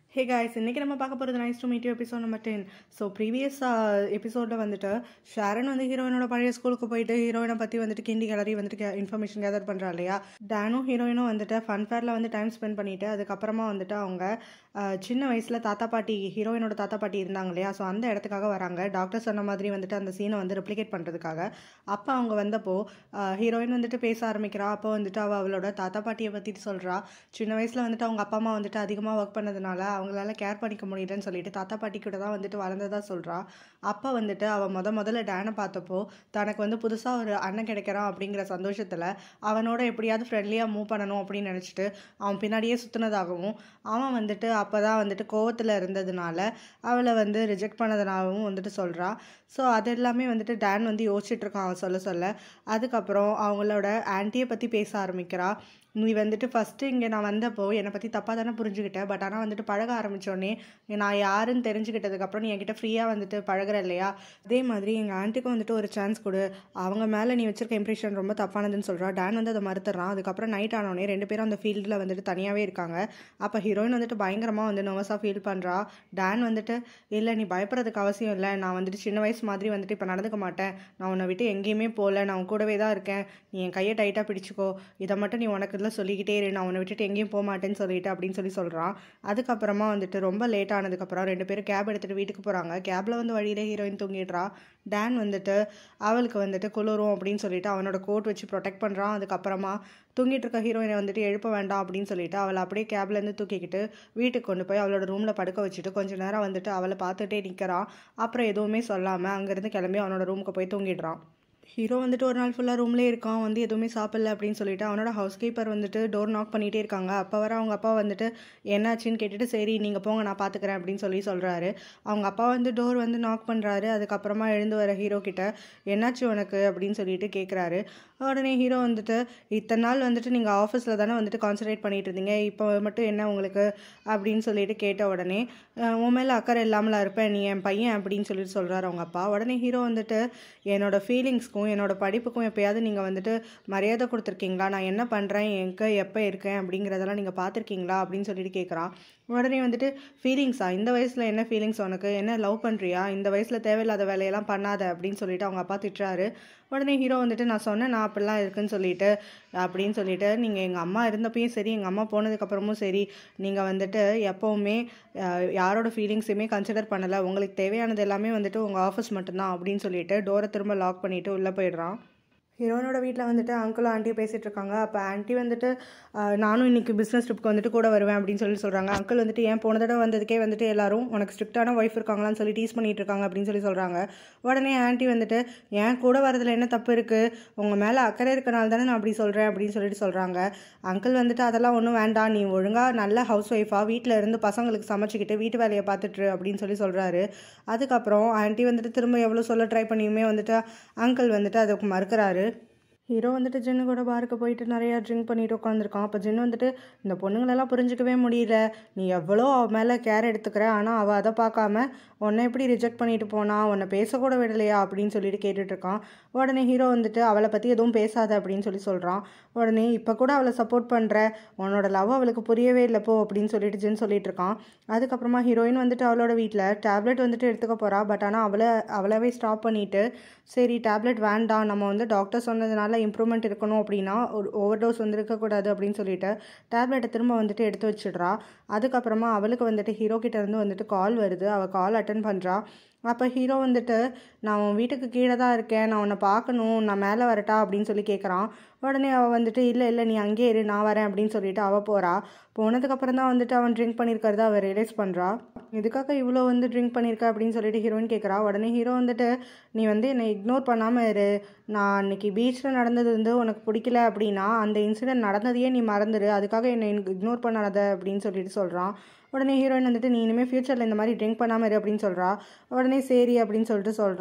hey guys இன்றைக்கி நம்ம பார்க்க போகிறது nice to meet you episode number ten so previous எபிசோடில் வந்துட்டு ஷாரன் வந்து ஹீரோயினோட பழைய ஸ்கூலுக்கு போயிட்டு ஹீரோயினை பற்றி வந்துட்டு கிண்டி கிளறி வந்துட்டு இன்ஃபர்மேஷன் கேதர் பண்ணுறா இல்லையா டேனும் ஹீரோயினும் வந்துட்டு ஃபன் ஃபேரில் வந்து டைம் ஸ்பெண்ட் பண்ணிவிட்டு அதுக்கப்புறமா வந்துட்டு அவங்க அஹ், சின்ன வயசில் தாத்தா பாட்டி ஹீரோயினோட தாத்தா பாட்டி இருந்தாங்க இல்லையா ஸோ அந்த இடத்துக்காக வராங்க டாக்டர் சொன்ன மாதிரி வந்துட்டு அந்த சீனை வந்து ரெப்ளிகேட் பண்ணுறதுக்காக அப்போ அவங்க வந்தப்போ ஹீரோயின் வந்துட்டு பேச ஆரம்பிக்கிறா அப்போ வந்துட்டு அவள் அவளோட தாத்தா பாட்டியை பற்றிட்டு சொல்கிறா சின்ன வயசில் வந்துட்டு அவங்க அப்பா அம்மா வந்துட்டு அதிகமாக ஒர்க் பண்ணதுனால அவங்களால கேர் பண்ணிக்க முடியலன்னு சொல்லிட்டு தாத்தா பாட்டி கூட தான் வந்துட்டு வளர்ந்ததா சொல்கிறா அப்போ வந்துட்டு அவள் முத முதல்ல டேனை பார்த்தப்போ தனக்கு வந்து புதுசாக ஒரு அண்ணன் கிடைக்கிறான் அப்படிங்கிற சந்தோஷத்தில் அவனோட எப்படியாவது ஃப்ரெண்ட்லியாக மூவ் பண்ணணும் அப்படின்னு நினச்சிட்டு அவன் பின்னாடியே சுற்றுனதாகவும் அவன் வந்துட்டு அப்போ தான் வந்துட்டு கோவத்தில் இருந்ததுனால அவளை வந்து ரிஜெக்ட் பண்ணதுனாகவும் வந்துட்டு சொல்கிறா ஸோ அது எல்லாமே வந்துட்டு டேன் வந்து யோசிச்சுட்டு இருக்கான் அவன் சொல்ல சொல்ல அதுக்கப்புறம் அவங்களோட ஆன்ட்டியை பற்றி பேச ஆரம்பிக்கிறா நீ வந்துட்டு ஃபஸ்ட்டு இங்கே நான் வந்தப்போ என்னை பற்றி தப்பாக தானே புரிஞ்சுக்கிட்டேன் பட் ஆனால் வந்துட்டு பழக ஆரம்பித்தோடனே நான் யாருன்னு தெரிஞ்சுக்கிட்டதுக்கப்புறம் நீ என்கிட்ட ஃப்ரீயாக வந்துட்டு பழகுற இல்லையா அதே மாதிரி எங்கள் ஆண்ட்டுக்கும் வந்துட்டு ஒரு சான்ஸ் கொடு அவங்க மேலே நீ வச்சிருக்க இம்ப்ரெஷன் ரொம்ப தப்பானதுன்னு சொல்கிறா டேன் வந்து அதை மறுத்துறான் அதுக்கப்புறம் நைட் ஆனோடனே ரெண்டு பேரும் அந்த ஃபீல்டில் வந்துட்டு தனியாகவே இருக்காங்க அப்போ ஹீரோயின் வந்துட்டு பயங்கரமாக வந்து நர்வஸாக ஃபீல் பண்ணுறா டேன் வந்துட்டு இல்லை நீ பயப்படுறதுக்கு அவசியம் இல்லை நான் வந்துட்டு சின்ன வயசு மாதிரி வந்துட்டு இப்போ நடந்துக்க மாட்டேன் நான் உன்னை விட்டு எங்கேயுமே போகல நான் உன் கூடவே தான் இருக்கேன் நீ என் கையை டைட்டாக பிடிச்சிக்கோ இதை மட்டும் நீ உனக்கு இதில் சொல்லிக்கிட்டே இரு நான் உன்னை விட்டுட்டு எங்கேயும் போக மாட்டேன்னு சொல்லிட்டு அப்படின்னு சொல்லி சொல்கிறான் அதுக்கப்புறமா வந்துட்டு ரொம்ப லேட் ஆனதுக்கப்புறம் ரெண்டு பேரும் கேப் எடுத்துகிட்டு வீட்டுக்கு போகிறாங்க கேபில் வந்து வழியிலே ஹீரோயின் தூங்கிடுறா டேன் வந்துட்டு அவளுக்கு வந்துட்டு குளிரும் அப்படின்னு சொல்லிட்டு அவனோட கோட் வச்சு ப்ரொடெக்ட் பண்ணுறான் அதுக்கப்புறமா தூங்கிட்டு இருக்க ஹீரோயினை வந்துட்டு எழுப்ப வேண்டாம் அப்படின்னு சொல்லிட்டு அவளை அப்படியே கேப்லேருந்து தூக்கிக்கிட்டு வீட்டுக்கு கொண்டு போய் அவளோட ரூமில் படுக்க வச்சுட்டு கொஞ்ச நேரம் வந்துட்டு அவளை பார்த்துட்டே நிற்கிறான் அப்புறம் எதுவுமே சொல்லாமல் அங்கேருந்து கிளம்பி அவனோட ரூமுக்கு போய் தூங்கிடுறான் ஹீரோ வந்துட்டு ஒரு நாள் ஃபுல்லாக ரூம்லேயே இருக்கான் வந்து எதுவுமே சாப்பிடல அப்படின்னு சொல்லிட்டு அவனோட ஹவுஸ் கீப்பர் வந்துட்டு டோர் நாக் பண்ணிகிட்டே இருக்காங்க அப்போ வர அவங்க அப்பா வந்துட்டு என்னாச்சுன்னு கேட்டுட்டு சரி நீங்கள் போங்க நான் பார்த்துக்கிறேன் அப்படின்னு சொல்லி சொல்கிறாரு அவங்க அப்பா வந்து டோர் வந்து நாக் பண்ணுறாரு அதுக்கப்புறமா எழுந்து வர ஹீரோ கிட்ட என்னாச்சு உனக்கு அப்படின்னு சொல்லிட்டு கேட்குறாரு உடனே ஹீரோ வந்துட்டு இத்தனை நாள் வந்துட்டு நீங்கள் ஆஃபீஸில் தானே வந்துட்டு கான்சன்ட்ரேட் பண்ணிட்டு இருந்தீங்க இப்போ மட்டும் என்ன உங்களுக்கு அப்படின்னு சொல்லிட்டு கேட்ட உடனே "அஹ், உன் மேலே அக்கறை இல்லாமலா இருப்பேன் நீ என் பையன் அப்படின்னு சொல்லிட்டு சொல்கிறாரு அவங்க அப்பா உடனே ஹீரோ வந்துட்டு என்னோட ஃபீலிங்ஸ்க்கும் என்னோட படிப்புக்கும் எப்பயாவது நீங்கள் வந்துட்டு மரியாதை கொடுத்துருக்கீங்களா நான் என்ன பண்ணுறேன் எங்கே எப்போ இருக்கேன் அப்படிங்கிறதெல்லாம் நீங்கள் பார்த்துருக்கீங்களா அப்படின்னு சொல்லிட்டு கேட்குறான் உடனே வந்துட்டு ஃபீலிங்ஸா இந்த வயசில் என்ன ஃபீலிங்ஸ் உனக்கு என்ன லவ் பண்ணுறியா இந்த வயசில் தேவையில்லாத வேலையெல்லாம் பண்ணாத அப்படின்னு சொல்லிட்டு அவங்க அப்பா திட்டுறாரு உடனே ஹீரோ வந்துட்டு நான் சொன்னேன் நான் அப்படிலாம் இருக்குன்னு சொல்லிட்டு அப்படின்னு சொல்லிட்டு நீங்கள் எங்கள் அம்மா இருந்தப்பையும் சரி எங்கள் அம்மா போனதுக்கப்புறமும் சரி நீங்கள் வந்துட்டு எப்போவுமே அஹ், யாரோட ஃபீலிங்ஸையுமே கன்சிடர் பண்ணலை உங்களுக்கு தேவையானது எல்லாமே வந்துட்டு உங்கள் ஆஃபீஸ் மட்டும்தான் அப்படின்னு சொல்லிட்டு டோரை திரும்ப லாக் பண்ணிவிட்டு உள்ளே போயிடுறான் ஹீரோனோட வீட்டில் வந்துட்டு அங்கிளும் ஆண்டியும் பேசிகிட்டு இருக்காங்க அப்போ ஆண்டி வந்துட்டு ஆஹ், நானும் இன்னைக்கு பிஸ்னஸ் ட்ரிப்க்கு வந்துட்டு கூட வருவேன் அப்படின்னு சொல்லி சொல்கிறாங்க அங்கிள் வந்துட்டு ஏன் போன தடவை வந்ததுக்கே வந்துட்டு எல்லாரும் உனக்கு ஸ்ட்ரிக்டான ஒய்ஃப் இருக்காங்களான்னு சொல்லி டீஸ் பண்ணிட்டு இருக்காங்க அப்படின்னு சொல்லி சொல்கிறாங்க உடனே ஆண்டி வந்துட்டு ஏன் கூட வரதுல என்ன தப்பு இருக்குது உங்கள் மேலே அக்கறை இருக்கனால தானே நான் அப்படி சொல்கிறேன் அப்படின்னு சொல்லிட்டு சொல்கிறாங்க அங்கிள் வந்துட்டு அதெல்லாம் ஒன்றும் வேண்டாம் நீ ஒழுங்காக நல்ல ஹவுஸ் ஒய்ஃபாக வீட்டில் இருந்து பசங்களுக்கு சமைச்சிக்கிட்டு வீட்டு வேலையை பார்த்துட்டு அப்படின்னு சொல்லி சொல்கிறாரு அதுக்கப்புறம் ஆண்டி வந்துட்டு திரும்ப எவ்வளோ சொல்ல ட்ரை பண்ணியுமே வந்துட்டு அங்கிள் வந்துட்டு அதுக்கு மறுக்கிறாரு ஹீரோ வந்துட்டு ஜின்னு கூட பாருக்கு போயிட்டு நிறையா ட்ரிங்க் பண்ணிட்டு உட்காந்துருக்கான் அப்போ ஜின்னு வந்துட்டு இந்த பொண்ணுங்களெல்லாம் புரிஞ்சிக்கவே முடியல நீ எவ்வளோ அவ மேலே கேர் எடுத்துக்கிற ஆனால் அவள் அதை பார்க்காம உன்னை எப்படி ரிஜெக்ட் பண்ணிட்டு போனா உன்னை பேசக்கூட விடலையா அப்படின்னு சொல்லிட்டு கேட்டுட்டு இருக்கான் உடனே ஹீரோ வந்துட்டு அவளை பற்றி எதுவும் பேசாத அப்படின்னு சொல்லி சொல்கிறான் உடனே இப்போ கூட அவளை சப்போர்ட் பண்ணுற உன்னோட லவ் அவளுக்கு புரியவே இல்லை போ அப்படின்னு சொல்லிட்டு ஜின் சொல்லிட்டு இருக்கான் அதுக்கப்புறமா ஹீரோயின் வந்துட்டு அவளோட வீட்டில் டேப்லெட் வந்துட்டு எடுத்துக்க போகிறா பட் ஆனால் அவளை அவளவே ஸ்டாப் பண்ணிட்டு சரி டேப்லெட் வேண்டாம் நம்ம வந்து டாக்டர் சொன்னதுனால இம்ப்ரூவ்மெண்ட் இருக்கணும் அப்படின்னா ஒரு ஓவர் டோஸ் வந்து இருக்கக்கூடாது அப்படின்னு சொல்லிட்டு டேப்லெட்டை திரும்ப வந்துட்டு எடுத்து வச்சிடுறா அதுக்கப்புறமா அவளுக்கு வந்துட்டு ஹீரோ கிட்ட இருந்து வந்துட்டு கால் வருது அவள் கால் அட்டன் பண்ணுறா அப்போ ஹீரோ வந்துட்டு நான் உன் வீட்டுக்கு கீழே தான் இருக்கேன் நான் உன்னை பார்க்கணும் நான் மேலே வரட்டா அப்படின்னு சொல்லி கேட்குறான் உடனே அவள் வந்துட்டு இல்லை இல்லை நீ அங்கேயே இரு நான் வரேன் அப்படின்னு சொல்லிட்டு அவள் போகிறா போனதுக்கப்புறம் தான் வந்துட்டு அவன் ட்ரிங்க் பண்ணியிருக்கிறத அவள் ரியலைஸ் பண்ணுறா எதுக்காக இவ்வளோ வந்து ட்ரிங்க் பண்ணியிருக்க அப்படின்னு சொல்லிட்டு ஹீரோயின் கேட்குறா உடனே ஹீரோ வந்துட்டு நீ வந்து என்னை இக்னோர் பண்ணாமல் இரு நான் அன்னைக்கு பீச்சில் நடந்தது வந்து உனக்கு பிடிக்கல அப்படின்னா அந்த இன்சிடென்ட் நடந்ததையே நீ மறந்துடு அதுக்காக என்னை இக்னோர் பண்ணாத அப்படின்னு சொல்லிட்டு சொல்கிறான் உடனே ஹீரோயின் வந்துட்டு நீ இனிமேல் ஃப்யூச்சரில் இந்த மாதிரி ட்ரிங்க் பண்ணாமல் இரு அப்படின்னு சொல்கிறா உடனே சரி அப்படின்னு சொல்லிட்டு சொல்கிறான்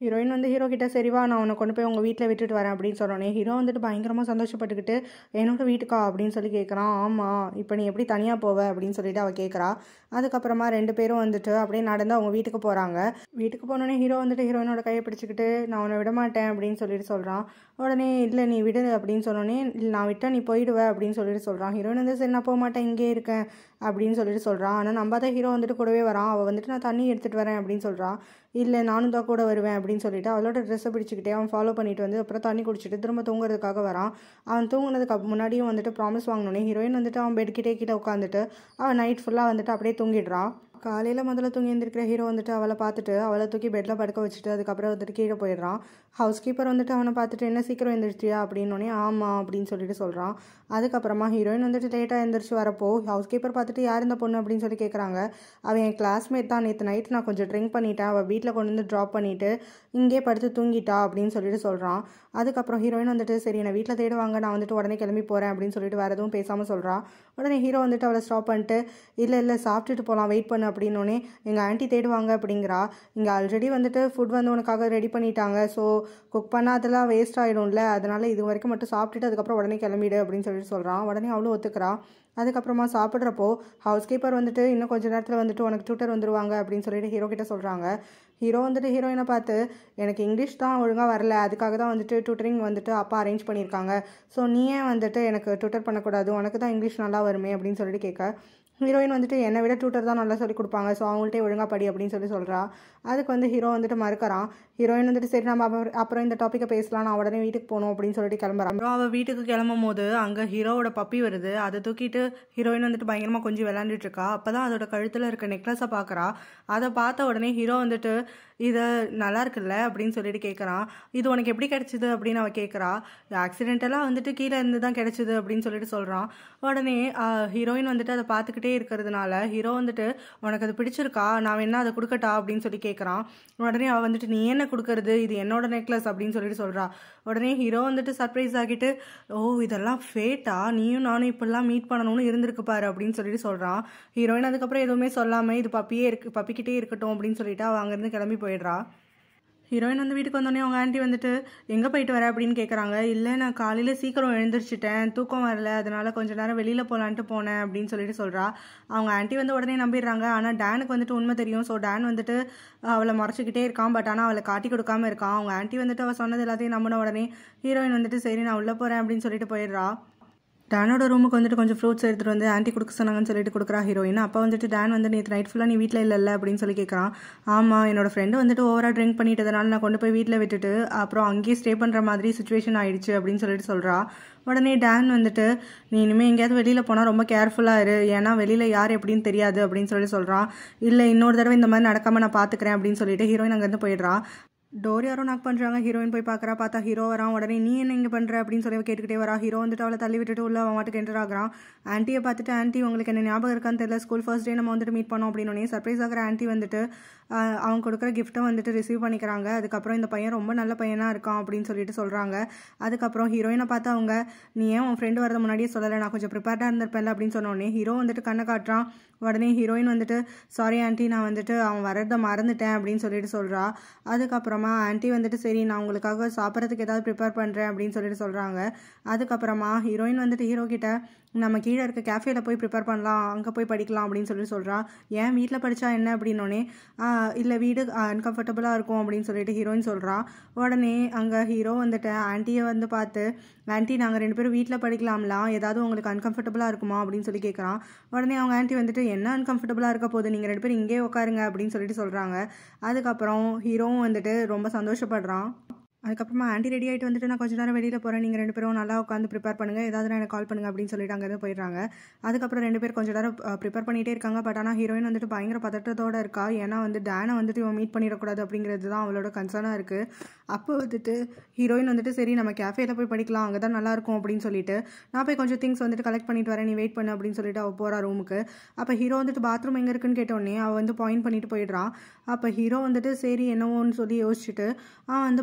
ஹீரோயின் வந்து ஹீரோ கிட்ட சரிவா நான் உன்னை கொண்டு போய் உங்கள் வீட்டில் விட்டுட்டு வரேன் அப்படின்னு சொன்னோன்னே ஹீரோ வந்துட்டு பயங்கரமாக சந்தோஷப்பட்டுக்கிட்டு என்னோட வீட்டுக்கா அப்படின்னு சொல்லி கேட்குறான் ஆமாம் இப்போ நீ எப்படி தனியாக போவ அப்படின்னு சொல்லிட்டு அவள் கேட்குறா அதுக்கப்புறமா ரெண்டு பேரும் வந்துட்டு அப்படியே நடந்து அவங்க வீட்டுக்கு போகிறாங்க வீட்டுக்கு போனோடனே ஹீரோ வந்துட்டு ஹீரோயினோட கையை பிடிச்சிக்கிட்டு நான் உன்னை விட மாட்டேன் அப்படின்னு சொல்லிட்டு சொல்கிறான் உடனே இல்லை நீ விடு அப்படின்னு சொன்னோடனே "இல்ல, நான் விட்டா நீ போயிடுவ அப்படின்னு சொல்லிட்டு சொல்கிறான் ஹீரோயின் வந்து சரி நான் போக மாட்டேன் இங்கே இருக்கேன் அப்படின்னு சொல்லிட்டு சொல்கிறான் ஆனால் நம்பாத ஹீரோ வந்துட்டு கூடவே வரான் அவள் வந்துட்டு நான் தண்ணி எடுத்துகிட்டு வரேன் அப்படின்னு சொல்கிறான் இல்லை நானும் தான் கூட வருவேன் அப்படின்னு சொல்லிட்டு அவளோட ட்ரெஸ்ஸை பிடிச்சிக்கிட்டே அவன் ஃபாலோ பண்ணிட்டு வந்து அப்புறம் தண்ணி குடிச்சிட்டு திரும்ப தூங்குறதுக்காக வரான் அவன் தூங்குனதுக்கு அப்~ முன்னாடியும் வந்துட்டு ப்ராமிஸ் வாங்கினோடனே ஹீரோயின் வந்துட்டு அவன் பெட்கிட்டே கிட்ட உட்காந்துட்டு அவன் நைட் ஃபுல்லாக வந்துட்டு அப்படியே தூங்கிடுறான் காலையில் முதல்ல தூங்கி எழுந்திருக்கிற ஹீரோ வந்துட்டு அவளை பார்த்துட்டு அவளை தூக்கி பெட்டில் படுக்க வச்சுட்டு அதுக்கப்புறம் வந்துட்டு கீழே போயிடுறான் ஹவுஸ் கீப்பர் வந்துட்டு அவனை பார்த்துட்டு என்ன சீக்கிரம் எழுந்திரிச்சியா அப்படின்னோடனே ஆமாம் அப்படின்னு சொல்லிட்டு சொல்கிறான் அதுக்கப்புறமா ஹீரோயின் வந்துட்டு லேட்டாக எழுந்திரிச்சு வரப்போ ஹவுஸ் கீப்பர் பார்த்துட்டு யார் இந்த பொண்ணு அப்படின்னு சொல்லி கேட்குறாங்க அவன் என் கிளாஸ்மேட் தான் நேற்று நைட் நான் கொஞ்சம் ட்ரிங்க் பண்ணிட்டேன் அவள் வீட்டில் கொண்டு வந்து ட்ராப் பண்ணிவிட்டு இங்கே படுத்து தூங்கிட்டா அப்படின்னு சொல்லிட்டு சொல்கிறான் அதுக்கப்புறம் ஹீரோயின் வந்துட்டு சரி என்னை வீட்டில் தேடுவாங்க நான் வந்துட்டு உடனே கிளம்பி போகிறேன் அப்படின்னு சொல்லிட்டு வேறு எதுவும் பேசாமல் சொல்கிறான் உடனே ஹீரோ வந்துட்டு அவளை ஸ்டாப் பண்ணிட்டு இல்லை இல்லை சாப்பிட்டுட்டு போகலாம் வெயிட் பண்ணு அப்படின்னோடனே எங்கள் ஆன்ட்டி தேடுவாங்க அப்படிங்கிறா இங்கே ஆல்ரெடி வந்துட்டு ஃபுட் வந்து உனக்காக ரெடி பண்ணிட்டாங்க ஸோ குக் பண்ணால் அதெல்லாம் வேஸ்ட் ஆகிடும்ல அதனால இது வரைக்கும் மட்டும் சாப்பிட்டுட்டு அதுக்கப்புறம் உடனே கிளம்பிடு அப்படின்னு சொல்லிட்டு சொல்கிறான் உடனே அவளும் ஒத்துக்கிறா அதுக்கப்புறமா சாப்பிட்றப்போ ஹவுஸ் கீப்பர் வந்துட்டு இன்னும் கொஞ்ச நேரத்தில் வந்துட்டு உனக்கு டியூட்டர் வந்துருவாங்க அப்படின்னு சொல்லிட்டு ஹீரோ கிட்ட சொல்கிறாங்க ஹீரோ வந்துட்டு ஹீரோயினை பார்த்து எனக்கு இங்கிலீஷ் தான் ஒழுங்காக வரல அதுக்காக தான் வந்துட்டு டியூட்டரிங் வந்துட்டு அப்பா அரேஞ்ச் பண்ணியிருக்காங்க ஸோ நீ ஏன் வந்துட்டு எனக்கு டியூட்டர் பண்ணக்கூடாது உனக்கு தான் இங்கிலீஷ் நல்லா வருமே அப்படின்னு சொல்லிட்டு கேட்க ஹீரோயின் வந்துட்டு என்னை விட டியூட்டர் தான் நல்லா சொல்லி கொடுப்பாங்க ஸோ அவங்கள்ட்டே ஒழுங்கா படி அப்படின்னு சொல்லி சொல்கிறா அதுக்கு வந்து ஹீரோ வந்துட்டு மறுக்கிறான் ஹீரோயின் வந்துட்டு சரி நம்ம அப்புறம் அப்புறம் இந்த டாப்பிக்கை பேசலாம் நான் உடனே வீட்டுக்கு போகணும் அப்படின்னு சொல்லிட்டு கிளம்புறான் அப்புறம் அவள் வீட்டுக்கு கிளம்பும் போது அங்கே ஹீரோவோட பப்பி வருது அதை தூக்கிட்டு ஹீரோயின் வந்துட்டு பயங்கரமாக கொஞ்சம் விளாண்டுட்டு இருக்கா அப்போ தான் அதோட கழுத்தில் இருக்க நெக்லஸை பார்க்குறா அதை பார்த்த உடனே ஹீரோ வந்துட்டு இது நல்லா இருக்குல்ல அப்படின்னு சொல்லிட்டு கேட்குறான் இது உனக்கு எப்படி கிடைச்சிது அப்படின்னு அவள் கேட்குறா ஆக்சிடென்டலாக வந்துட்டு கீழே இருந்து தான் கிடைச்சிது அப்படின்னு சொல்லிட்டு சொல்கிறான் உடனே ஹீரோயின் வந்துட்டு அதை பார்த்துக்கிட்டே இருக்கிறதுனால ஹீரோ வந்துட்டு உனக்கு அது பிடிச்சிருக்கா நான் வேணா அதை கொடுக்கட்டா அப்படின்னு சொல்லி கேட்குறான் உடனே அவள் வந்துட்டு நீ என்ன கொடுக்கறது இது என்னோட நெக்லஸ் அப்படின்னு சொல்லிட்டு சொல்கிறா உடனே ஹீரோ வந்துட்டு சர்ப்ரைஸ் ஆகிட்டு ஓ இதெல்லாம் ஃபேட்டா நீயும் நானும் இப்படிலாம் மீட் பண்ணணும்னு இருந்திருக்கு பாரு அப்படின்னு சொல்லிட்டு சொல்கிறான் ஹீரோயின் அதுக்கப்புறம் எதுவுமே சொல்லாமல் இது பப்பியே இருக்கு பப்பிக்கிட்டே இருக்கட்டும் அப்படின்னு சொல்லிட்டு அவள் அங்கேருந்து கிளம்பி போயிடுறா ஹீரோயின் வந்து வீட்டுக்கு வந்தோடனே அவங்க ஆண்டி வந்துட்டு எங்கே போயிட்டு வர அப்படின்னு கேட்குறாங்க இல்லை நான் காலையில் சீக்கிரம் எழுந்திரிச்சிட்டேன் தூக்கம் வரல அதனால கொஞ்ச நேரம் வெளியில் போகலான்ட்டு போனேன் அப்படின்னு சொல்லிட்டு சொல்கிறா அவங்க ஆண்டி வந்து உடனே நம்பிடுறாங்க ஆனால் டேனுக்கு வந்துட்டு உண்மை தெரியும் ஸோ டேன் வந்துட்டு அவளை மறைச்சிக்கிட்டே இருக்கான் பட் ஆனால் அவளை காட்டி கொடுக்காம இருக்கான் அவங்க ஆண்டி வந்துட்டு அவள் சொன்னது எல்லாத்தையும் நம்பின உடனே ஹீரோயின் வந்துட்டு சரி நான் உள்ளே போகிறேன் அப்படின்னு சொல்லிட்டு போயிடுறா டேனோட ரூமுக்கு வந்துட்டு கொஞ்சம் ஃப்ரூட்ஸ் எடுத்துகிட்டு வந்து ஆன்ட்டி கொடுக்க சொன்னாங்கன்னு சொல்லிட்டு கொடுக்குறா ஹீரோயின் அப்போ வந்துட்டு டேன் வந்து நேற்று நைட் ஃபுல்லாக நீ வீட்டில் இல்லைல்ல அப்படின்னு சொல்லி கேட்குறான் ஆமாம் என்னோட ஃப்ரெண்டு வந்துட்டு ஓவராக ட்ரிங்க் பண்ணிட்டதுனால நான் கொண்டு போய் வீட்டில் விட்டுட்டு அப்புறம் அங்கேயே ஸ்டே பண்ணுற மாதிரி சுச்சுவேஷன் ஆயிடுச்சு அப்படின்னு சொல்லிட்டு சொல்கிறா உடனே டேன் வந்துட்டு நீ இனிமேல் எங்கேயாவது வெளியில் போனால் ரொம்ப கேர்ஃபுல்லாக இரு ஏன்னா வெளியில் யார் எப்படின்னு தெரியாது அப்படின்னு சொல்லி சொல்கிறான் இல்லை இன்னொரு தடவை இந்த மாதிரி நடக்காமல் நான் பார்த்துக்கிறேன் அப்படின்னு சொல்லிட்டு ஹீரோயின் அங்கேருந்து போயிடுறா டோர் யாரோ நாக் பண்ணுறாங்க ஹீரோயின் போய் பார்க்குறா பார்த்தா ஹீரோ வரான் உடனே நீ என்ன இங்கே பண்ணுற அப்படின்னு சொல்லி அவ கேட்டுக்கிட்டே வரா ஹீரோ வந்துட்டு அவளை தள்ளி விட்டுட்டு உள்ள அவன் மாட்டுக்கு என்டர் ஆகுறான் ஆன்ட்டியை பார்த்துட்டு ஆன்ட்டி உங்களுக்கு என்ன ஞாபகம் இருக்கான்னு தெரியல ஸ்கூல் ஃபர்ஸ்ட் டே நம்ம வந்துட்டு மீட் பண்ணோம் அப்படின்னு சர்ப்ரைஸ் ஆகிற ஆன்ட்டி வந்துட்டு ஆஹ், அவங்க கொடுக்குற கிஃப்ட்டை வந்துட்டு ரிசீவ் பண்ணிக்கிறாங்க அதுக்கப்புறம் இந்த பையன் ரொம்ப நல்ல பையனாக இருக்கான் அப்படின்னு சொல்லிட்டு சொல்கிறாங்க அதுக்கப்புறம் ஹீரோயினை பார்த்து அவங்க நீ ஏன் உன் ஃப்ரெண்டு வரது முன்னாடியே சொல்லலை நான் கொஞ்சம் ப்ரிப்பேர்டாக இருந்திருப்பேன்ல அப்படின்னு சொன்னோடனே ஹீரோ வந்துட்டு கண்ணை காட்டுறான் உடனே ஹீரோயின் வந்துட்டு சாரி ஆன்ட்டி நான் வந்துட்டு அவன் வரதை மறந்துட்டேன் அப்படின்னு சொல்லிட்டு சொல்கிறா அதுக்கப்புறமா ஆன்ட்டி வந்துட்டு சரி நான் உங்களுக்காக சாப்பிட்றதுக்கு ஏதாவது ப்ரிப்பேர் பண்ணுறேன் அப்படின்னு சொல்லிட்டு சொல்கிறாங்க அதுக்கப்புறமா ஹீரோயின் வந்துட்டு ஹீரோ கிட்ட நம்ம கீழே இருக்க கேஃபேல போய் ப்ரிப்பேர் பண்ணலாம் அங்கே போய் படிக்கலாம் அப்படின்னு சொல்லிட்டு சொல்கிறா ஏன் வீட்டில் படித்தா என்ன அப்படின்னோடனே இல்லை வீடு அன்கம்ஃபர்டபுளாக இருக்கும் அப்படின்னு சொல்லிட்டு ஹீரோயின் சொல்கிறா உடனே அங்கே ஹீரோ வந்துட்டு ஆன்ட்டியை வந்து பார்த்து ஆன்ட்டி நாங்கள் ரெண்டு பேரும் வீட்டில் படிக்கலாம்லாம் ஏதாவது உங்களுக்கு அன்கம்ஃபர்டபுளாக இருக்குமா அப்படின்னு சொல்லி கேட்குறான் உடனே அவங்க ஆன்ட்டி வந்துட்டு என்ன அன்கம்ஃபர்டபுளாக இருக்க போகுது நீங்கள் ரெண்டு பேரும் இங்கே உட்காருங்க அப்படின்னு சொல்லிட்டு சொல்கிறாங்க அதுக்கப்புறம் ஹீரோவும் வந்துட்டு ரொம்ப சந்தோஷப்படுறான் அதுக்கப்புறமா ஆண்டி ரெடி ஆகிட்டு வந்துட்டு நான் கொஞ்ச நேரம் வெளியில் போகிறேன் நீங்கள் ரெண்டு பேரும் நல்லா உட்காந்து ப்ரிப்பேர் பண்ணுங்கள் ஏதாவது எனக்கு கால் பண்ணுங்க அப்படின்னு சொல்லிட்டு அங்கேருந்து போயிடுறாங்க அதுக்கப்புறம் ரெண்டு பேர் கொஞ்ச நேரம் ப்ரிப்பேர் பண்ணிகிட்டே இருக்காங்க பட் ஆனால் ஹீரோயின் வந்துட்டு பயங்கர பதட்டத்தோட இருக்கா ஏன்னா வந்து டேனை வந்துட்டு இவன் மீட் பண்ணிடக்கூடாது அப்படிங்கிறது தான் அவளோட கன்சர்னாக இருக்குது அப்போ வந்துட்டு ஹீரோயின் வந்துட்டு சரி நம்ம கேஃபேல போய் படிக்கலாம் அங்கே தான் நல்லாயிருக்கும் அப்படின்னு சொல்லிட்டு நான் போய் கொஞ்சம் திங்ஸ் வந்துட்டு கலெக்ட் பண்ணிட்டு வரேன் நீ வெயிட் பண்ணு அப்படின்னு சொல்லிட்டு அவள் போகிறா ரூமுக்கு அப்போ ஹீரோ வந்துட்டு பாத்ரூம் எங்கே இருக்குன்னு கேட்டோடனே அவள் வந்து பாயிண்ட் பண்ணிட்டு போயிடுறான் அப்போ ஹீரோ வந்துட்டு சரி என்னவோன்னு சொல்லி யோசிச்சுட்டு அவன் வந்து பாத்ரூம்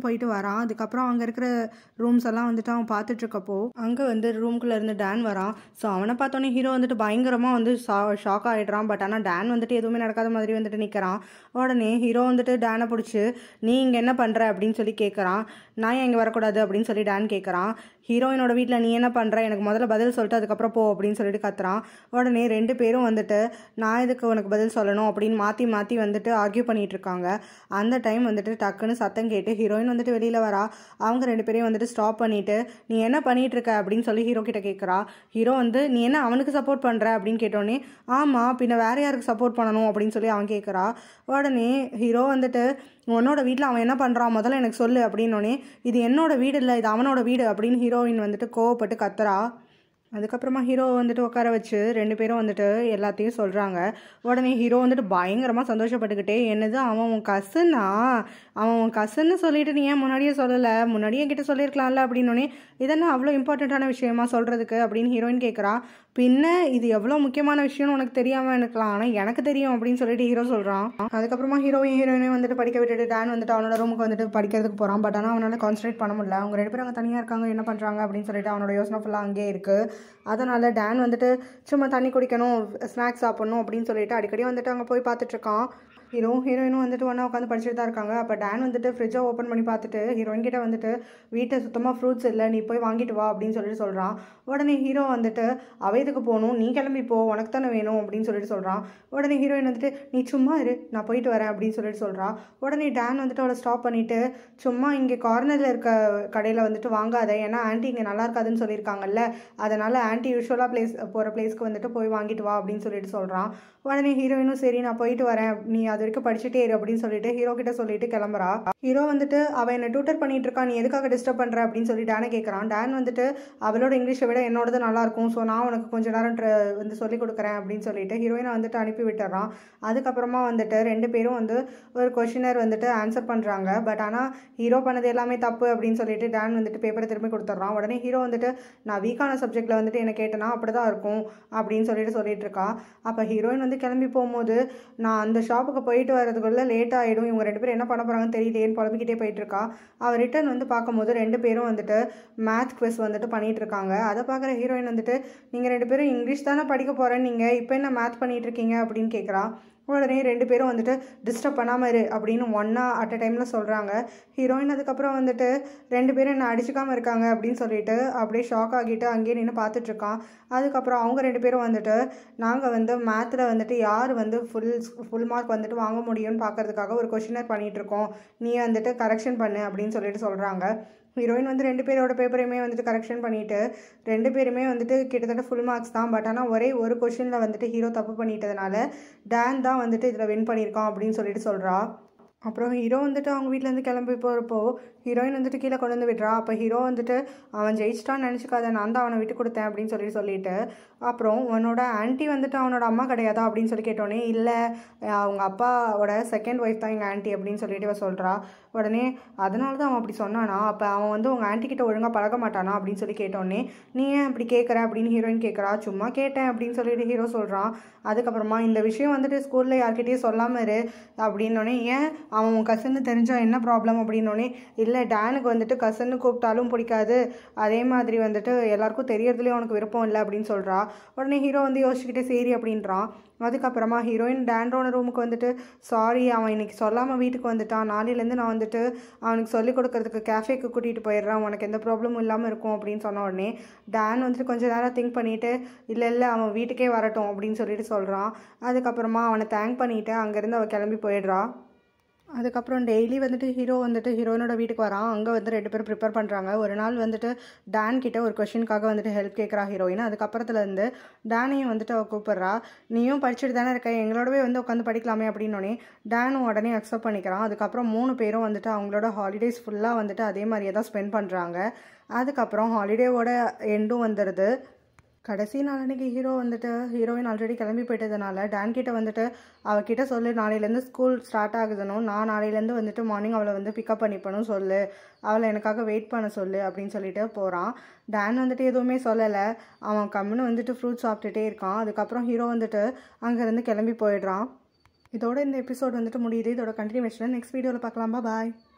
போயிட்டு வரான் அதுக்கப்புறம் அங்கே இருக்கிற ரூம்ஸ் எல்லாம் வந்துட்டு அவன் பார்த்துட்டு இருக்கப்போ அங்கே வந்து ரூம்குள்ளே இருந்து டேன் வரான் ஸோ அவனை பார்த்தோன்னே ஹீரோ வந்துட்டு பயங்கரமாக வந்து ஷாக் ஆகிடுறான் பட் ஆனால் டேன் வந்துட்டு எதுவுமே நடக்காத மாதிரி வந்துட்டு நிற்கிறான் உடனே ஹீரோ வந்துட்டு டேனை பிடிச்சி நீ இங்கே என்ன பண்ணுற அப்படின்னு சொல்லி கேட்குறான் நான் ஏன் இங்கே வரக்கூடாது அப்படின்னு சொல்லி டேன் கேட்குறான் ஹீரோயினோட வீட்டில் நீ என்ன பண்ணுற எனக்கு முதல்ல பதில் சொல்லிட்டு அதுக்கப்புறம் போ அப்படின்னு சொல்லிட்டு கத்துறான் உடனே ரெண்டு பேரும் வந்துட்டு நான் இதுக்கு உனக்கு பதில் சொல்லணும் அப்படின்னு மாற்றி மாற்றி வந்துட்டு ஆர்கியூ பண்ணிட்டு இருக்காங்க அந்த டைம் வந்துட்டு டக்குன்னு சத்தம் கேட்டு ஹீரோயின் வந்துட்டு வெளியில் வரா அவங்க ரெண்டு பேரையும் வந்துட்டு ஸ்டாப் பண்ணிட்டு நீ என்ன பண்ணிட்டு இருக்க அப்படின்னு சொல்லி ஹீரோ கிட்ட கேட்குறா ஹீரோ வந்து நீ என்ன அவனுக்கு சப்போர்ட் பண்ணுற அப்படின்னு கேட்டோடனே ஆமாம் பின்ன வேற யாருக்கு சப்போர்ட் பண்ணணும் அப்படின்னு சொல்லி அவன் கேட்குறா உடனே ஹீரோ வந்துட்டு உன்னோட வீட்டில் அவன் என்ன பண்ணுறான் முதல்ல எனக்கு சொல்லு அப்படின்னோடனே இது என்னோட வீடு இல்லை இது அவனோட வீடு அப்படின்னு ஹீரோயின் வந்துட்டு கோவப்பட்டு கத்துறா அதுக்கப்புறமா ஹீரோ வந்துட்டு உட்கார வச்சு ரெண்டு பேரும் வந்துட்டு எல்லாத்தையும் சொல்கிறாங்க உடனே ஹீரோ வந்துட்டு பயங்கரமாக சந்தோஷப்பட்டுக்கிட்டே என்னது அவன் உன் கசனா அவன் உன் கசன்னு சொல்லிட்டு நீ ஏன் முன்னாடியே சொல்லலை முன்னாடியே என்கிட்ட சொல்லியிருக்கலாம்ல அப்படின்னோடனே இதெல்லாம் அவ்வளோ இம்பார்ட்டண்ட்டான விஷயமா சொல்கிறதுக்கு அப்படின்னு ஹீரோயின் கேட்குறா பின்ன இது எவ்வளோ முக்கியமான விஷயம்னு உனக்கு தெரியாமல் இருக்கலாம் ஆனால் எனக்கு தெரியும் அப்படின்னு சொல்லிட்டு ஹீரோ சொல்கிறான் அதுக்கப்புறமா ஹீரோயின் ஹீரோயினையும் வந்துட்டு படிக்க விட்டுட்டு டேன் வந்துட்டு அவனோட ரூமுக்கு வந்துட்டு படிக்கிறதுக்கு போகிறான் பட் ஆனால் அவனால் கான்சன்ட்ரேட் பண்ண முடியல அவங்க ரெண்டு பேரும் அங்கே தனியாக இருக்காங்க என்ன பண்ணுறாங்க அப்படின்னு சொல்லிட்டு அவனோட யோசனை ஃபுல்லாக அங்கேயே இருக்குது அதனால் டேன் வந்துட்டு சும்மா தண்ணி குடிக்கணும் ஸ்நாக்ஸ் சாப்பிடணும் அப்படின்னு சொல்லிட்டு அடிக்கடி வந்துட்டு அங்கே போய் பார்த்துட்ருக்கான் ஹீரோ ஹீரோயினும் வந்துட்டு ஒன்றா உட்காந்து படிச்சுட்டு தான் இருக்காங்க அப்போ டேன் வந்துட்டு ஃப்ரிட்ஜை ஓப்பன் பண்ணி பார்த்துட்டு ஹீரோயின் கிட்ட வந்துட்டு வீட்டை சுத்தமாக ஃப்ரூட்ஸ் இல்லை நீ போய் வாங்கிட்டு வா அப்படின்னு சொல்லிட்டு சொல்கிறான் உடனே ஹீரோ வந்துட்டு அவ இதுக்கு போகணும் நீ கிளம்பி போ உனக்கு தானே வேணும் அப்படின்னு சொல்லிட்டு சொல்கிறான் உடனே ஹீரோயின் வந்துட்டு நீ சும்மா இரு நான் போயிட்டு வரேன் அப்படின்னு சொல்லிட்டு சொல்கிறா உடனே டேன் வந்துட்டு அவளை ஸ்டாப் பண்ணிவிட்டு சும்மா இங்கே கார்னரில் இருக்க கடையில் வந்துட்டு வாங்காத ஏன்னா ஆன்ட்டி இங்கே நல்லா இருக்காதுன்னு சொல்லியிருக்காங்கல்ல அதனால் ஆன்ட்டி யூஸ்வலாக பிளேஸ் போகிற பிளேஸ்க்கு வந்துட்டு போய் வாங்கிட்டு வா அப்படின்னு சொல்லிட்டு சொல்கிறான் உடனே ஹீரோயினும் சரி நான் போயிட்டு வரேன் நீ அது வரைக்கும் படிச்சுட்டே இரு அப்படின்னு சொல்லிட்டு ஹீரோ கிட்ட சொல்லிட்டு கிளம்புறா ஹீரோ வந்துட்டு அவன் என்ன டியூட்டர் பண்ணிட்டு இருக்கான் நீ எதுக்காக டிஸ்டர்ப் பண்ற அப்படின்னு சொல்லி டேனை கேட்குறான் டேன் வந்துட்டு அவளோட இங்கிலீஷை விட என்னோடது நல்லா இருக்கும் ஸோ நான் உனக்கு கொஞ்ச நேரம் ட்ர- வந்து சொல்லி கொடுக்குறேன் அப்படின்னு சொல்லிட்டு ஹீரோயினை வந்துட்டு அனுப்பி விட்டுறான் அதுக்கப்புறமா வந்துட்டு ரெண்டு பேரும் வந்து ஒரு கொஷினர் வந்துட்டு ஆன்சர் பண்ணுறாங்க பட் ஆனால் ஹீரோ பண்ணது எல்லாமே தப்பு அப்படின்னு சொல்லிட்டு டேன் வந்துட்டு பேப்பரை திரும்பி கொடுத்துட்றான் உடனே ஹீரோ வந்துட்டு நான் வீக்கான சப்ஜெக்டில் வந்துட்டு என்ன கேட்டேன்னா அப்படி தான் இருக்கும் அப்படின்னு சொல்லிட்டு சொல்லிட்டு இருக்கா அப்போ ஹீரோயின் வந்து கிளம்பி போகும்போது நான் அந்த ஷாப்புக்கு போயிட்டு வரதுக்குள்ள லேட் ஆகிடும் இவங்க ரெண்டு பேரும் என்ன பண்ண போகிறாங்கன்னு தெரியலையேன்னு புலம்பிக்கிட்டே போயிட்டு இருக்கா அவள் ரிட்டர்ன் வந்து பார்க்கும்போது ரெண்டு பேரும் வந்துட்டு மேத் குவிஸ் வந்துட்டு பண்ணிட்டு இருக்காங்க அதை பார்க்குற ஹீரோயின் வந்துட்டு நீங்கள் ரெண்டு பேரும் இங்கிலீஷ் தானே படிக்க போகிறேன்னு நீங்கள் இப்போ என்ன மேத் பண்ணிட்டு இருக்கீங்க அப்படின்னு கேட்குறா உடனே ரெண்டு பேரும் வந்துட்டு டிஸ்டர்ப் பண்ணாமல் இரு அப்படின்னு ஒன்றா அட் அ டைமில் சொல்கிறாங்க ஹீரோயின் அதுக்கப்புறம் வந்துட்டு ரெண்டு பேரும் என்ன அடிச்சுக்காமல் இருக்காங்க அப்படின்னு சொல்லிட்டு அப்படியே ஷாக் ஆகிட்டு அங்கேயே நின்று பார்த்துட்ருக்கான் அதுக்கப்புறம் அவங்க ரெண்டு பேரும் வந்துட்டு நாங்கள் வந்து மேத்தில் வந்துட்டு யார் வந்து ஃபுல் ஃபுல் மார்க் வந்துட்டு வாங்க முடியும்னு பார்க்கறதுக்காக ஒரு கொஷினர் பண்ணிகிட்டு இருக்கோம் நீ வந்துட்டு கரெக்ஷன் பண்ணு அப்படின்னு சொல்லிட்டு சொல்கிறாங்க ஹீரோயின் வந்து ரெண்டு பேரோட பேப்பரையுமே வந்துட்டு கரெக்ஷன் பண்ணிட்டு ரெண்டு பேருமே வந்துட்டு கிட்டத்தட்ட ஃபுல் மார்க்ஸ் தான் பட் ஆனால் ஒரே ஒரு கொஷினில் வந்துட்டு ஹீரோ தப்பு பண்ணிட்டதுனால டேன் தான் வந்துட்டு இதில் வின் பண்ணியிருக்கான் அப்படின்னு சொல்லிட்டு சொல்கிறா அப்புறம் ஹீரோ வந்துட்டு அவங்க வீட்டிலேருந்து கிளம்பி போகிறப்போ ஹீரோயின் வந்துட்டு கீழே கொண்டு வந்து விடுறா அப்போ ஹீரோ வந்துட்டு அவன் ஜெயிச்சிட்டான்னு நினச்சிக்காத நான் தான் அவனை விட்டு கொடுத்தேன் அப்படின்னு சொல்லி சொல்லிட்டு அப்புறம் உன்னோட ஆன்ட்டி வந்துட்டு அவனோட அம்மா கிடையாதா அப்படின்னு சொல்லி கேட்டோன்னே இல்லை அவங்க அப்பாவோட செகண்ட் ஒய்ஃப் தான் எங்கள் ஆன்ட்டி அப்படின்னு சொல்லிட்டு இவ சொல்கிறா உடனே அதனால தான் அவன் அப்படி சொன்னானா அப்போ அவன் வந்து உங்கள் ஆன்ட்டி கிட்ட ஒழுங்காக பழக மாட்டானா அப்படின்னு சொல்லி கேட்டோன்னே நீ ஏன் இப்படி கேட்குற அப்படின்னு ஹீரோயின் கேட்குறா சும்மா கேட்டேன் அப்படின்னு சொல்லிட்டு ஹீரோ சொல்கிறான் அதுக்கப்புறமா இந்த விஷயம் வந்துட்டு ஸ்கூலில் யார்கிட்டயும் சொல்லாமல் இரு அப்படின்னோடனே ஏன் அவன் உன் கசன்னு தெரிஞ்சா என்ன ப்ராப்ளம் அப்படின்னோடனே இல்லை டேனுக்கு வந்துட்டு கசன்னு கூப்பிட்டாலும் பிடிக்காது அதே மாதிரி வந்துட்டு எல்லாருக்கும் தெரியறதுலேயும் அவனுக்கு விருப்பம் இல்லை அப்படின்னு சொல்கிறா உடனே ஹீரோ வந்து யோசிச்சுக்கிட்டே சரி அப்படின்றான் அதுக்கப்புறமா ஹீரோயின் டேன்ரோன ரூமுக்கு வந்துட்டு சாரி அவன் இன்னைக்கு சொல்லாமல் வீட்டுக்கு வந்துட்டான் நாளையிலேருந்து நான் வந்துட்டு அவனுக்கு சொல்லிக் கொடுக்கறதுக்கு கேஃபேக்கு கூட்டிகிட்டு போயிடுறேன் உனக்கு எந்த ப்ராப்ளமும் இல்லாமல் இருக்கும் அப்படின்னு சொன்ன உடனே டேன் வந்துட்டு கொஞ்ச நேரம் திங்க் பண்ணிவிட்டு இல்லை இல்லை அவன் வீட்டுக்கே வரட்டும் அப்படின்னு சொல்லிட்டு சொல்கிறான் அதுக்கப்புறமா அவனை தேங்க் பண்ணிவிட்டு அங்கேருந்து அவள் கிளம்பி போயிடுறா அதுக்கப்புறம் டெய்லி வந்துட்டு ஹீரோ வந்துட்டு ஹீரோயினோட வீட்டுக்கு வரான் அங்கே வந்து ரெண்டு பேரும் ப்ரிப்பேர் பண்ணுறாங்க ஒரு நாள் வந்துட்டு டேன் கிட்ட ஒரு கொஷினுக்காக வந்துட்டு ஹெல்ப் கேட்குறா ஹீரோயின் அதுக்கப்புறத்துலேருந்து டேனையும் வந்துட்டு அவள் கூப்பிட்றா நீயும் படிச்சுட்டு தானே இருக்க எங்களோடவே வந்து உட்காந்து படிக்கலாமே அப்படின்னோடனே டேனும் உடனே அக்செப்ட் பண்ணிக்கிறான் அதுக்கப்புறம் மூணு பேரும் வந்துட்டு அவங்களோட ஹாலிடேஸ் ஃபுல்லாக வந்துட்டு அதே மாதிரியே தான் ஸ்பெண்ட் பண்ணுறாங்க அதுக்கப்புறம் ஹாலிடேவோட எண்டும் வந்துடுது கடைசி நாளன்னைக்கு ஹீரோ வந்துட்டு ஹீரோயின் ஆல்ரெடி கிளம்பி போயிட்டதுனால டான் கிட்ட வந்துட்டு அவகிட்ட சொல்லு நாளையிலேருந்து ஸ்கூல் ஸ்டார்ட் ஆகுதுனும் நான் நாளையிலேருந்து வந்துட்டு மார்னிங் அவளை வந்து பிக்கப் பண்ணிப்பனும் சொல்லு அவளை எனக்காக வெயிட் பண்ண சொல்லு அப்படின்னு சொல்லிட்டு போகிறான் டான் வந்துட்டு எதுவுமே சொல்லலை அவன் கம்முன்னு வந்துட்டு ஃப்ரூட் சாப்பிட்டுட்டே இருக்கான் அதுக்கப்புறம் ஹீரோ வந்துட்டு அங்கேருந்து கிளம்பி போயிடுறான் இதோட இந்த எபிசோட் வந்துட்டு முடியுது இதோட கண்டினியூஷன் நெக்ஸ்ட் வீடியோவில் பார்க்கலாமா பாய்